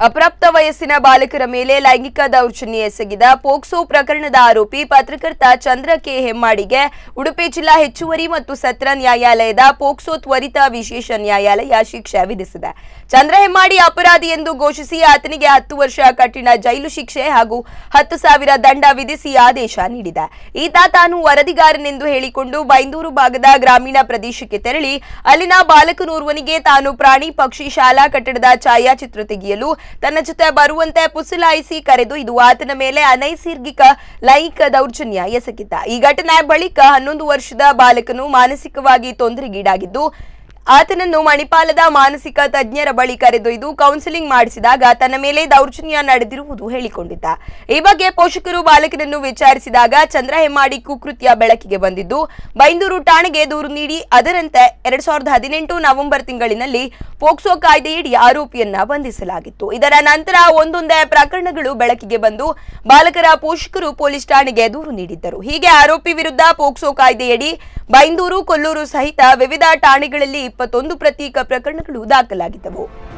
ಅಪ್ರಾಪ್ತ ವಯಸ್ಸಿನ ಬಾಲಕರ ಮೇಲೆ ಲೈಂಗಿಕ ದೌರ್ಜನ್ಯ ಎಸಗಿದ ಪೋಕ್ಸೋ ಪ್ರಕರಣದ ಆರೋಪಿ ಪತ್ರಕರ್ತ ಚಂದ್ರ ಕೆ ಹೆಮ್ಮಾಡಿಗೆ ಉಡುಪಿ ಜಿಲ್ಲಾ ಹೆಚ್ಚುವರಿ ಮತ್ತು ಸತ್ರ ನ್ಯಾಯಾಲಯದ ಪೋಕ್ಸೋ ತ್ವರಿತ ವಿಶೇಷ ನ್ಯಾಯಾಲಯ ಶಿಕ್ಷೆ ವಿಧಿಸಿದೆ ಚಂದ್ರ ಹೆಮ್ಮಾಡಿ ಅಪರಾಧಿ ಎಂದು ಘೋಷಿಸಿ ಆತನಿಗೆ ಹತ್ತು ವರ್ಷ ಕಠಿಣ ಜೈಲು ಶಿಕ್ಷೆ ಹಾಗೂ ಹತ್ತು ಸಾವಿರ ದಂಡ ವಿಧಿಸಿ ಆದೇಶ ನೀಡಿದೆ ಈತ ತಾನು ವರದಿಗಾರನೆಂದು ಹೇಳಿಕೊಂಡು ಬೈಂದೂರು ಭಾಗದ ಗ್ರಾಮೀಣ ಪ್ರದೇಶಕ್ಕೆ ತೆರಳಿ ಅಲ್ಲಿನ ಬಾಲಕನೋರ್ವನಿಗೆ ತಾನು ಪ್ರಾಣಿ ಪಕ್ಷಿ ಶಾಲಾ ಕಟ್ಟಡದ ಛಾಯಾಚಿತ್ರ ತೆಗೆಯಲು ತನ್ನ ಜೊತೆ ಬರುವಂತೆ ಪುಸಲಾಯಿಸಿ ಕರೆದು ಇದು ಆತನ ಮೇಲೆ ಅನೈಸರ್ಗಿಕ ಲೈಂಗಿಕ ದೌರ್ಜನ್ಯ ಎಸಗಿದ್ದ ಈ ಘಟನೆ ಬಳಿಕ ಹನ್ನೊಂದು ವರ್ಷದ ಬಾಲಕನು ಮಾನಸಿಕವಾಗಿ ತೊಂದರೆಗೀಡಾಗಿದ್ದು ಆತನನ್ನು ಮಣಿಪಾಲದ ಮಾನಸಿಕ ತಜ್ಞರ ಬಳಿ ಕರೆದೊಯ್ದು ಕೌನ್ಸಿಲಿಂಗ್ ಮಾಡಿಸಿದಾಗ ತನ್ನ ಮೇಲೆ ದೌರ್ಜನ್ಯ ನಡೆದಿರುವುದು ಹೇಳಿಕೊಂಡಿದ್ದ ಈ ಬಗ್ಗೆ ಪೋಷಕರು ಬಾಲಕನನ್ನು ವಿಚಾರಿಸಿದಾಗ ಚಂದ್ರ ಹೆಮ್ಮಾಡಿ ಕುಕೃತ್ಯ ಬೆಳಕಿಗೆ ಬಂದಿದ್ದು ಬೈಂದೂರು ಠಾಣೆಗೆ ದೂರು ನೀಡಿ ಅದರಂತೆ ಎರಡ್ ಸಾವಿರದ ಹದಿನೆಂಟು ನವೆಂಬರ್ ತಿಂಗಳಿನಲ್ಲಿ ಪೋಕ್ಸೋ ಕಾಯ್ದೆಯಡಿ ಆರೋಪಿಯನ್ನ ಬಂಧಿಸಲಾಗಿತ್ತು ಇದರ ನಂತರ ಒಂದೊಂದೇ ಪ್ರಕರಣಗಳು ಬೆಳಕಿಗೆ ಬಂದು ಬಾಲಕರ ಪೋಷಕರು ಪೊಲೀಸ್ ಠಾಣೆಗೆ ದೂರು ನೀಡಿದ್ದರು ಹೀಗೆ ಆರೋಪಿ ವಿರುದ್ಧ ಪೋಕ್ಸೋ ಕಾಯ್ದೆಯಡಿ ಬೈಂದೂರು ಕೊಲ್ಲೂರು ಸಹಿತ ವಿವಿಧ ಠಾಣೆಗಳಲ್ಲಿ ಇಪ್ಪತ್ತೊಂದು ಪ್ರತ್ಯೇಕ ಪ್ರಕರಣಗಳು ದಾಖಲಾಗಿದ್ದವು